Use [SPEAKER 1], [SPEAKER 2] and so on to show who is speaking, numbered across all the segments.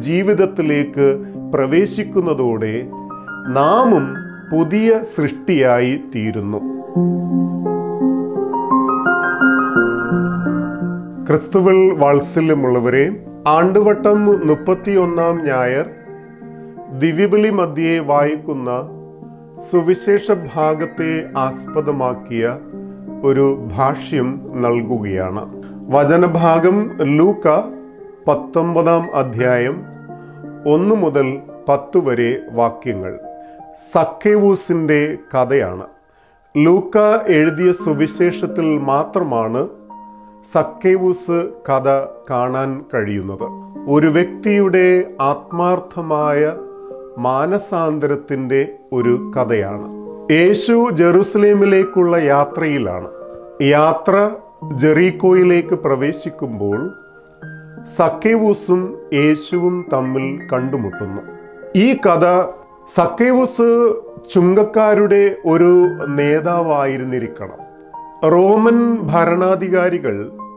[SPEAKER 1] ജീവിതത്തിലേക്ക് പ്രവേശിക്കുന്നതോടെ നാമും പുതിയ സൃഷ്ടിയായി തീരുന്നു ക്രിസ്തുവിൽ വാത്സല്യമുള്ളവരെ ആണ്ടുവട്ടം മുപ്പത്തിയൊന്നാം ഞായർ ദിവ്യബലി മധ്യേ വായിക്കുന്ന സുവിശേഷ ഭാഗത്തെ ആസ്പദമാക്കിയ ഒരു ഭാഷ്യം നൽകുകയാണ് വചനഭാഗം ലൂക്ക പത്തൊമ്പതാം അധ്യായം ഒന്ന് മുതൽ പത്ത് വരെ വാക്യങ്ങൾ സക്കേവൂസിൻ്റെ കഥയാണ് ലൂക്ക എഴുതിയ സുവിശേഷത്തിൽ മാത്രമാണ് സക്കേവൂസ് കഥ കാണാൻ കഴിയുന്നത് ഒരു വ്യക്തിയുടെ ആത്മാർത്ഥമായ മാനസാന്തരത്തിൻ്റെ ഒരു കഥയാണ് യേശു ജെറുസലേമിലേക്കുള്ള യാത്രയിലാണ് യാത്ര ജെറീക്കോയിലേക്ക് പ്രവേശിക്കുമ്പോൾ സക്കേവൂസും യേശുവും തമ്മിൽ കണ്ടുമുട്ടുന്നു ഈ കഥ സക്കേവൂസ് ചുങ്കക്കാരുടെ ഒരു നേതാവായിരുന്നിരിക്കണം റോമൻ ഭരണാധികാരികൾ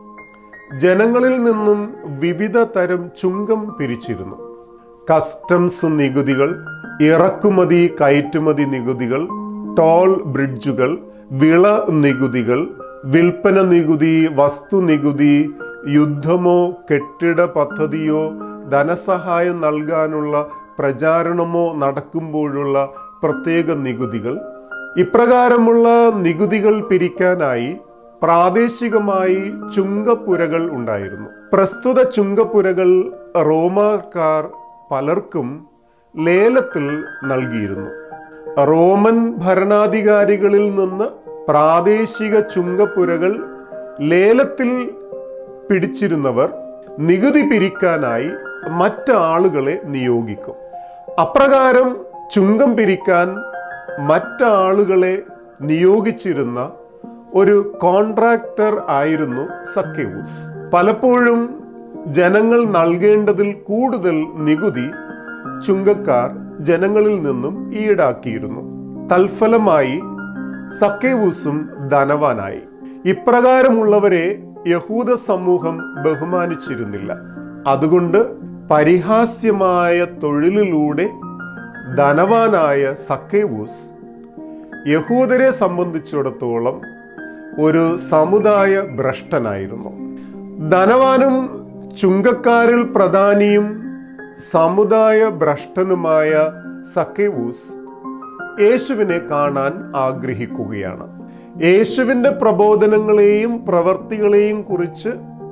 [SPEAKER 1] ജനങ്ങളിൽ നിന്നും വിവിധ തരം ചുങ്കം പിരിച്ചിരുന്നു കസ്റ്റംസ് നികുതികൾ ഇറക്കുമതി കയറ്റുമതി നികുതികൾ ടോൾ ബ്രിഡ്ജുകൾ വിള നികുതികൾ വിൽപ്പന നികുതി വസ്തു നികുതി യുദ്ധമോ കെട്ടിട പദ്ധതിയോ ധനസഹായം നൽകാനുള്ള പ്രചാരണമോ നടക്കുമ്പോഴുള്ള പ്രത്യേക നികുതികൾ ഇപ്രകാരമുള്ള നികുതികൾ പിരിക്കാനായി പ്രാദേശികമായി ചുങ്കപ്പുരകൾ ഉണ്ടായിരുന്നു പ്രസ്തുത ചുങ്കപ്പുരകൾ റോമാക്കാർ പലർക്കും ലേലത്തിൽ നൽകിയിരുന്നു റോമൻ ഭരണാധികാരികളിൽ നിന്ന് പ്രാദേശിക ചുങ്കപ്പുരകൾ ലേലത്തിൽ പിടിച്ചിരുന്നവർ നികുതി പിരിക്കാനായി മറ്റാളുകളെ നിയോഗിക്കും അപ്രകാരം ചുങ്കം പിരിക്കാൻ മറ്റാളുകളെ നിയോഗിച്ചിരുന്ന ഒരു കോൺട്രാക്ടർ ആയിരുന്നു സക്കേവൂസ് പലപ്പോഴും ജനങ്ങൾ നൽകേണ്ടതിൽ കൂടുതൽ നികുതി ചുങ്കക്കാർ ജനങ്ങളിൽ നിന്നും ഈടാക്കിയിരുന്നു തൽഫലമായി സക്കേവൂസും ധനവാനായി ഇപ്രകാരമുള്ളവരെ യഹൂദ സമൂഹം ബഹുമാനിച്ചിരുന്നില്ല അതുകൊണ്ട് പരിഹാസ്യമായ തൊഴിലിലൂടെ ധനവാനായ സക്കേവൂസ് യഹൂദരെ സംബന്ധിച്ചിടത്തോളം ഒരു സമുദായ ഭ്രഷ്ടനായിരുന്നു ധനവാനും ചുങ്കക്കാരിൽ പ്രധാനിയും സമുദായ ഭ്രഷ്ടനുമായ സക്കേവൂസ് യേശുവിനെ കാണാൻ ആഗ്രഹിക്കുകയാണ് യേശുവിൻ്റെ പ്രബോധനങ്ങളെയും പ്രവർത്തികളെയും കുറിച്ച്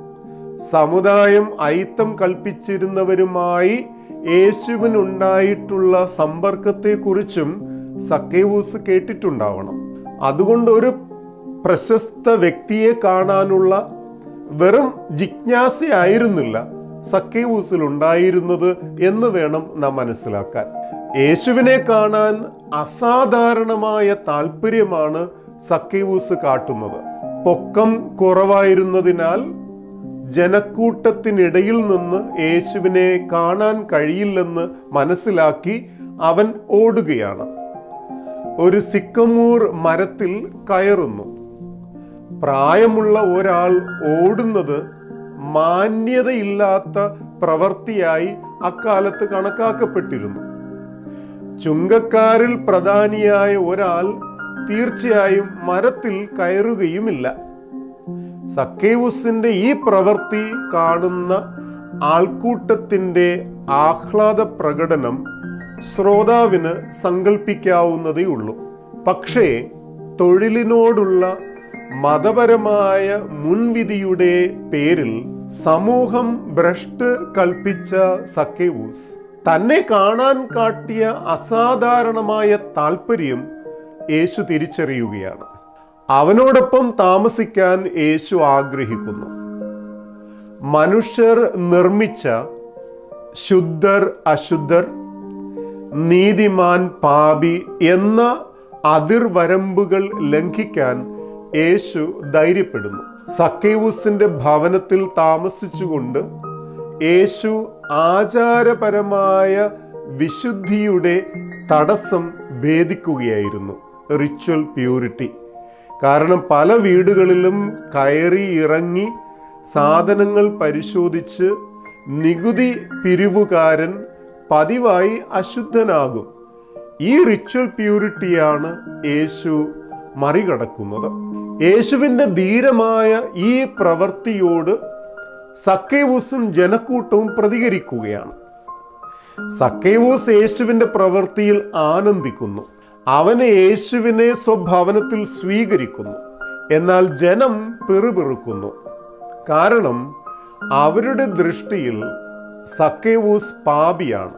[SPEAKER 1] സമുദായം ഐത്തം കൽപ്പിച്ചിരുന്നവരുമായി യേശുവിനുണ്ടായിട്ടുള്ള സമ്പർക്കത്തെക്കുറിച്ചും സക്കേവൂസ് കേട്ടിട്ടുണ്ടാവണം അതുകൊണ്ട് ഒരു പ്രശസ്ത വ്യക്തിയെ കാണാനുള്ള വെറും ജിജ്ഞാസയായിരുന്നില്ല സക്കേവൂസിൽ ഉണ്ടായിരുന്നത് എന്ന് വേണം നാം മനസ്സിലാക്കാൻ യേശുവിനെ കാണാൻ അസാധാരണമായ താല്പര്യമാണ് സക്കേവൂസ് കാട്ടുന്നത് പൊക്കം കുറവായിരുന്നതിനാൽ ജനക്കൂട്ടത്തിനിടയിൽ നിന്ന് യേശുവിനെ കാണാൻ കഴിയില്ലെന്ന് മനസ്സിലാക്കി അവൻ ഓടുകയാണ് ഒരു സിക്കമൂർ മരത്തിൽ കയറുന്നു പ്രായമുള്ള ഒരാൾ ഓടുന്നത് മാന്യതയില്ലാത്ത പ്രവൃത്തിയായി അക്കാലത്ത് കണക്കാക്കപ്പെട്ടിരുന്നു ചുങ്കക്കാരിൽ പ്രധാനിയായ ഒരാൾ തീർച്ചയായും മരത്തിൽ കയറുകയുമില്ല സക്കേവുസിന്റെ ഈ പ്രവൃത്തി കാണുന്ന ആൾക്കൂട്ടത്തിന്റെ ആഹ്ലാദ പ്രകടനം ശ്രോതാവിന് സങ്കല്പിക്കാവുന്നതേ ഉള്ളൂ പക്ഷേ തൊഴിലിനോടുള്ള മതപരമായ മുൻവിധിയുടെ പേരിൽ സമൂഹം ഭ്രഷ്ട് കൽപ്പിച്ച സക്കേവൂസ് തന്നെ കാണാൻ കാട്ടിയ അസാധാരണമായ താല്പര്യം യേശു തിരിച്ചറിയുകയാണ് അവനോടൊപ്പം താമസിക്കാൻ യേശു ആഗ്രഹിക്കുന്നു മനുഷ്യർ നിർമ്മിച്ച ശുദ്ധർ അശുദ്ധർ നീതിമാൻ പാപി എന്ന അതിർവരമ്പുകൾ ലംഘിക്കാൻ യേശു ധൈര്യപ്പെടുന്നു സക്കേവൂസിന്റെ ഭവനത്തിൽ താമസിച്ചുകൊണ്ട് യേശു ആചാരപരമായ വിശുദ്ധിയുടെ തടസ്സം ഭേദിക്കുകയായിരുന്നു റിച്വൽ പ്യൂരിറ്റി കാരണം പല വീടുകളിലും കയറി ഇറങ്ങി സാധനങ്ങൾ പരിശോധിച്ച് നികുതി പിരിവുകാരൻ പതിവായി അശുദ്ധനാകും ഈ റിച്വൽ പ്യൂരിറ്റിയാണ് യേശു മറികടക്കുന്നത് യേശുവിൻ്റെ ധീരമായ ഈ പ്രവൃത്തിയോട് സക്കേവൂസും ജനക്കൂട്ടവും പ്രതികരിക്കുകയാണ് സക്കേവൂസ് യേശുവിൻ്റെ പ്രവൃത്തിയിൽ ആനന്ദിക്കുന്നു അവന് യേശുവിനെ സ്വഭവനത്തിൽ സ്വീകരിക്കുന്നു എന്നാൽ ജനം പിറുപിറുക്കുന്നു കാരണം അവരുടെ ദൃഷ്ടിയിൽ സക്കേവൂസ് പാപിയാണ്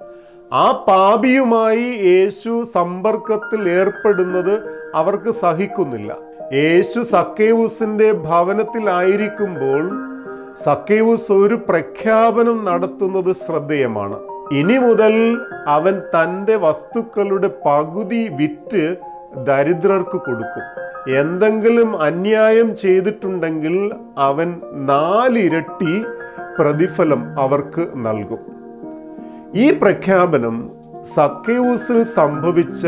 [SPEAKER 1] ആ പാപിയുമായി യേശു സമ്പർക്കത്തിൽ ഏർപ്പെടുന്നത് അവർക്ക് സഹിക്കുന്നില്ല യേശു സക്കേവൂസിന്റെ ഭവനത്തിലായിരിക്കുമ്പോൾ സക്കേവൂസ് ഒരു പ്രഖ്യാപനം നടത്തുന്നത് ശ്രദ്ധേയമാണ് ഇനി മുതൽ അവൻ തൻ്റെ വസ്തുക്കളുടെ പകുതി വിറ്റ് ദരിദ്രർക്ക് കൊടുക്കും എന്തെങ്കിലും അന്യായം ചെയ്തിട്ടുണ്ടെങ്കിൽ അവൻ നാലിരട്ടി പ്രതിഫലം അവർക്ക് നൽകും ഈ പ്രഖ്യാപനം സക്കേവൂസിൽ സംഭവിച്ച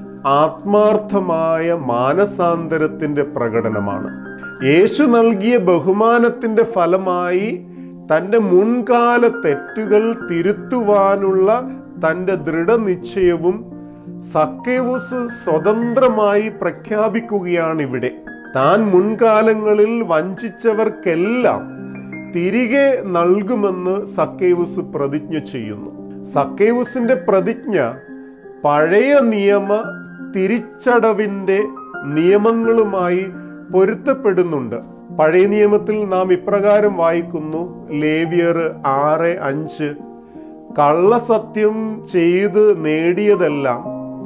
[SPEAKER 1] ആത്മാർത്ഥമായ മാനസാന്തരത്തിന്റെ പ്രകടനമാണ് യേശു നൽകിയ ബഹുമാനത്തിന്റെ ഫലമായി തൻ്റെ മുൻകാല തെറ്റുകൾ തിരുത്തുവാനുള്ള തൻ്റെ ദൃഢനിശ്ചയവും സക്കേവൂസ് സ്വതന്ത്രമായി പ്രഖ്യാപിക്കുകയാണ് ഇവിടെ താൻ മുൻകാലങ്ങളിൽ വഞ്ചിച്ചവർക്കെല്ലാം തിരികെ നൽകുമെന്ന് സക്കേവൂസ് പ്രതിജ്ഞ ചെയ്യുന്നു സക്കേവൂസിന്റെ പ്രതിജ്ഞ പഴയ നിയമ തിരിച്ചടവിൻ്റെ നിയമങ്ങളുമായി പൊരുത്തപ്പെടുന്നുണ്ട് പഴയ നിയമത്തിൽ നാം ഇപ്രകാരം വായിക്കുന്നു ലേവിയർ ആറ് അഞ്ച് കള്ളസത്യം ചെയ്ത് നേടിയതെല്ലാം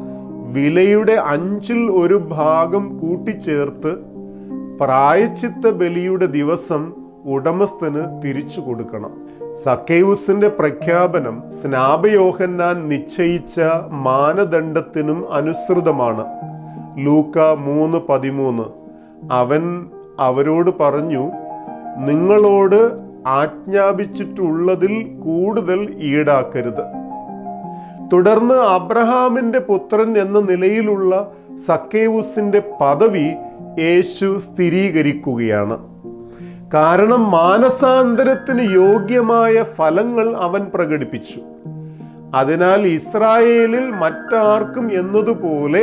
[SPEAKER 1] വിലയുടെ അഞ്ചിൽ ഒരു ഭാഗം കൂട്ടിച്ചേർത്ത് പ്രായച്ചിത്ത ബലിയുടെ ദിവസം ഉടമസ്ഥന് തിരിച്ചു കൊടുക്കണം സക്കേവുസിന്റെ പ്രഖ്യാപനം സ്നാപയോഹന്നാൻ നിശ്ചയിച്ച മാനദണ്ഡത്തിനും അനുസൃതമാണ് ലൂക്ക മൂന്ന് പതിമൂന്ന് അവൻ അവരോട് പറഞ്ഞു നിങ്ങളോട് ആജ്ഞാപിച്ചിട്ടുള്ളതിൽ കൂടുതൽ ഈടാക്കരുത് തുടർന്ന് അബ്രഹാമിന്റെ പുത്രൻ എന്ന നിലയിലുള്ള സക്കേവുസിന്റെ പദവി യേശു സ്ഥിരീകരിക്കുകയാണ് കാരണം മാനസാന്തരത്തിന് യോഗ്യമായ ഫലങ്ങൾ അവൻ പ്രകടിപ്പിച്ചു അതിനാൽ ഇസ്രായേലിൽ മറ്റാർക്കും എന്നതുപോലെ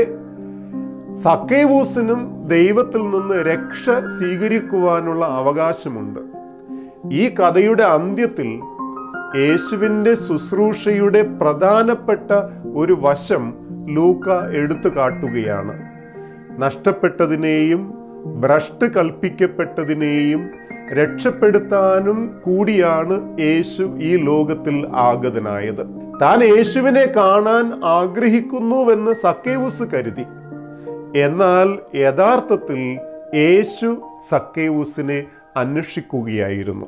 [SPEAKER 1] സക്കേവൂസിനും ദൈവത്തിൽ നിന്ന് രക്ഷ സ്വീകരിക്കുവാനുള്ള അവകാശമുണ്ട് ഈ കഥയുടെ അന്ത്യത്തിൽ യേശുവിൻ്റെ ശുശ്രൂഷയുടെ പ്രധാനപ്പെട്ട ഒരു വശം ലൂക്ക എടുത്തു കാട്ടുകയാണ് നഷ്ടപ്പെട്ടതിനെയും ഭ്രഷ്ട് കൽപ്പിക്കപ്പെട്ടതിനെയും രക്ഷപ്പെടുത്താനും കൂടിയാണ് യേശു ഈ ലോകത്തിൽ ആഗതനായത് താൻ യേശുവിനെ കാണാൻ ആഗ്രഹിക്കുന്നുവെന്ന് സക്കേവുസ് കരുതി എന്നാൽ യഥാർത്ഥത്തിൽ യേശു സക്കേവുസിനെ അന്വേഷിക്കുകയായിരുന്നു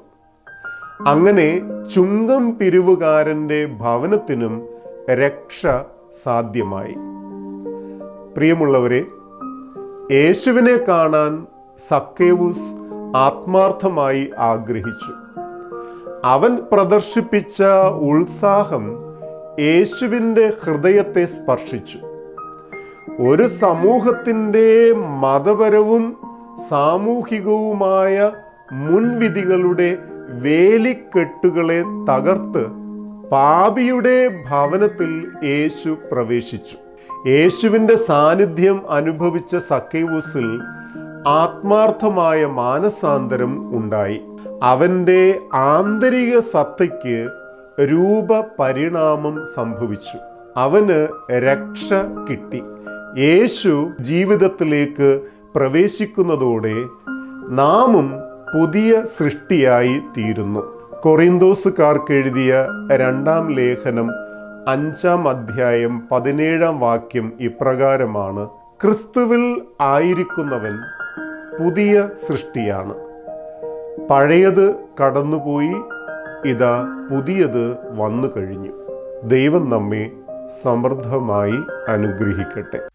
[SPEAKER 1] അങ്ങനെ ചുങ്കം പിരിവുകാരന്റെ ഭവനത്തിനും രക്ഷ സാധ്യമായി പ്രിയമുള്ളവരെ യേശുവിനെ കാണാൻ സക്കേവൂസ് ആത്മാർത്ഥമായി ആഗ്രഹിച്ചു അവൻ പ്രദർശിപ്പിച്ച ഉത്സാഹം യേശുവിൻ്റെ ഹൃദയത്തെ സ്പർശിച്ചു ഒരു സമൂഹത്തിൻ്റെ മതപരവും സാമൂഹികവുമായ മുൻവിധികളുടെ വേലിക്കെട്ടുകളെ തകർത്ത് പാപിയുടെ ഭവനത്തിൽ യേശു പ്രവേശിച്ചു യേശുവിൻ്റെ സാന്നിധ്യം അനുഭവിച്ച സക്കേവൂസിൽ ആത്മാർത്ഥമായ മാനസാന്തരം ഉണ്ടായി അവൻ്റെ ആന്തരിക സത്തയ്ക്ക് രൂപപരിണാമം സംഭവിച്ചു അവന് രക്ഷ കിട്ടി യേശു ജീവിതത്തിലേക്ക് പ്രവേശിക്കുന്നതോടെ നാമും പുതിയ സൃഷ്ടിയായി തീരുന്നു കൊറിന്തോസുകാർക്ക് എഴുതിയ രണ്ടാം ലേഖനം അഞ്ചാം അധ്യായം പതിനേഴാം വാക്യം ഇപ്രകാരമാണ് ക്രിസ്തുവിൽ ആയിരിക്കുന്നവൻ പുതിയ സൃഷ്ടിയാണ് പഴയത് കടന്നുപോയി ഇതാ പുതിയത് വന്നു കഴിഞ്ഞു ദൈവം നമ്മെ സമൃദ്ധമായി അനുഗ്രഹിക്കട്ടെ